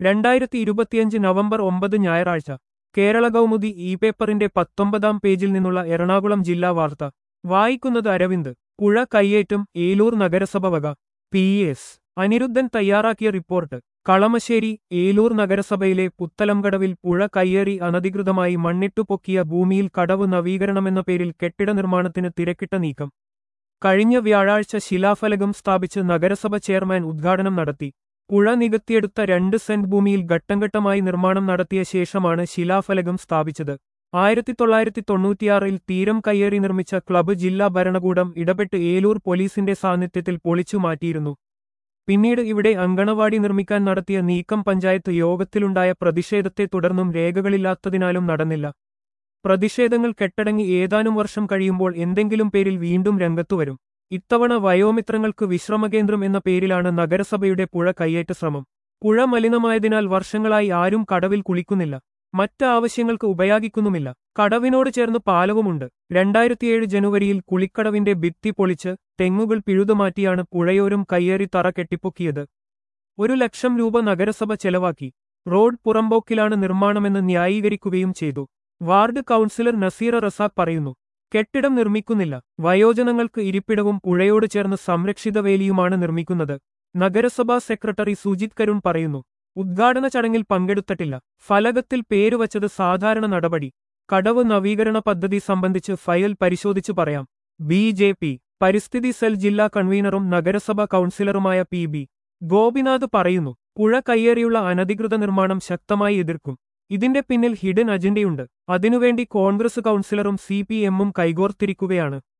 രണ്ടായിരത്തി ഇരുപത്തിയഞ്ച് നവംബർ ഒമ്പത് ഞായറാഴ്ച കേരള കൗമുദി ഇ പേപ്പറിന്റെ പത്തൊമ്പതാം പേജിൽ നിന്നുള്ള എറണാകുളം ജില്ലാ വാർത്ത വായിക്കുന്നത് അരവിന്ദ് പുഴ കയ്യേറ്റം ഏലൂർ നഗരസഭ വക പി എസ് അനിരുദ്ധൻ തയ്യാറാക്കിയ റിപ്പോർട്ട് കളമശ്ശേരി ഏലൂർ നഗരസഭയിലെ പുത്തലംകടവിൽ പുഴ കയ്യേറി അനധികൃതമായി മണ്ണിട്ടുപൊക്കിയ ഭൂമിയിൽ കടവ് നവീകരണമെന്ന പേരിൽ കെട്ടിട നിർമ്മാണത്തിന് തിരക്കിട്ട നീക്കം കഴിഞ്ഞ വ്യാഴാഴ്ച ശിലാഫലകം സ്ഥാപിച്ച് നഗരസഭ ചെയർമാൻ ഉദ്ഘാടനം നടത്തി പുഴ നികത്തിയെടുത്ത രണ്ട് സെന്റ് ഭൂമിയിൽ ഘട്ടംഘട്ടമായി നിർമ്മാണം നടത്തിയ ശേഷമാണ് ശിലാഫലകം സ്ഥാപിച്ചത് ആയിരത്തി തൊള്ളായിരത്തി തൊണ്ണൂറ്റിയാറിൽ തീരം കയ്യേറി നിർമ്മിച്ച ക്ലബ്ബ് ജില്ലാ ഭരണകൂടം ഇടപെട്ട് ഏലൂർ പോലീസിന്റെ സാന്നിധ്യത്തിൽ പൊളിച്ചു മാറ്റിയിരുന്നു പിന്നീട് ഇവിടെ അങ്കണവാടി നിർമ്മിക്കാൻ നടത്തിയ നീക്കം പഞ്ചായത്ത് യോഗത്തിലുണ്ടായ പ്രതിഷേധത്തെ തുടർന്നും രേഖകളില്ലാത്തതിനാലും നടന്നില്ല പ്രതിഷേധങ്ങൾ കെട്ടടങ്ങി ഏതാനും വർഷം കഴിയുമ്പോൾ എന്തെങ്കിലും പേരിൽ വീണ്ടും രംഗത്തുവരും ഇത്തവണ വയോമിത്രങ്ങൾക്ക് വിശ്രമകേന്ദ്രം എന്ന പേരിലാണ് നഗരസഭയുടെ പുഴ കയ്യേറ്റ ശ്രമം പുഴ മലിനമായതിനാൽ വർഷങ്ങളായി ആരും കടവിൽ കുളിക്കുന്നില്ല മറ്റ് ആവശ്യങ്ങൾക്ക് ഉപയോഗിക്കുന്നുമില്ല കടവിനോട് ചേർന്ന് പാലവുമുണ്ട് രണ്ടായിരത്തിയേഴ് ജനുവരിയിൽ കുളിക്കടവിന്റെ ഭിത്തി പൊളിച്ച് തെങ്ങുകൾ പിഴുതുമാറ്റിയാണ് പുഴയോരം കയ്യേറി തറ കെട്ടിപ്പൊക്കിയത് ഒരു ലക്ഷം രൂപ നഗരസഭ ചെലവാക്കി റോഡ് പുറമ്പോക്കിലാണ് നിർമ്മാണമെന്ന് ന്യായീകരിക്കുകയും ചെയ്തു വാർഡ് കൗൺസിലർ നസീറ റസാഖ് പറയുന്നു കെട്ടിടം നിർമ്മിക്കുന്നില്ല വയോജനങ്ങൾക്ക് ഇരിപ്പിടവും പുഴയോട് ചേർന്ന് സംരക്ഷിത വേലിയുമാണ് നിർമ്മിക്കുന്നത് നഗരസഭാ സെക്രട്ടറി സുജിത് കരുൺ പറയുന്നു ഉദ്ഘാടന ചടങ്ങിൽ പങ്കെടുത്തിട്ടില്ല ഫലകത്തിൽ പേരുവച്ചത് സാധാരണ നടപടി കടവ് നവീകരണ പദ്ധതി സംബന്ധിച്ച് ഫയൽ പരിശോധിച്ചു പറയാം ബി ജെ പി പരിസ്ഥിതി സെൽ ജില്ലാ കൺവീനറും നഗരസഭാ കൗൺസിലറുമായ പി ബി ഗോപിനാഥ് പറയുന്നു പുഴ കയ്യേറിയുള്ള അനധികൃത നിർമ്മാണം ശക്തമായി എതിർക്കും ഇതിന്റെ പിന്നിൽ ഹിഡൻ അജണ്ടയുണ്ട് അതിനുവേണ്ടി കോൺഗ്രസ് കൗൺസിലറും സി പി എമ്മും കൈകോർത്തിരിക്കുകയാണ്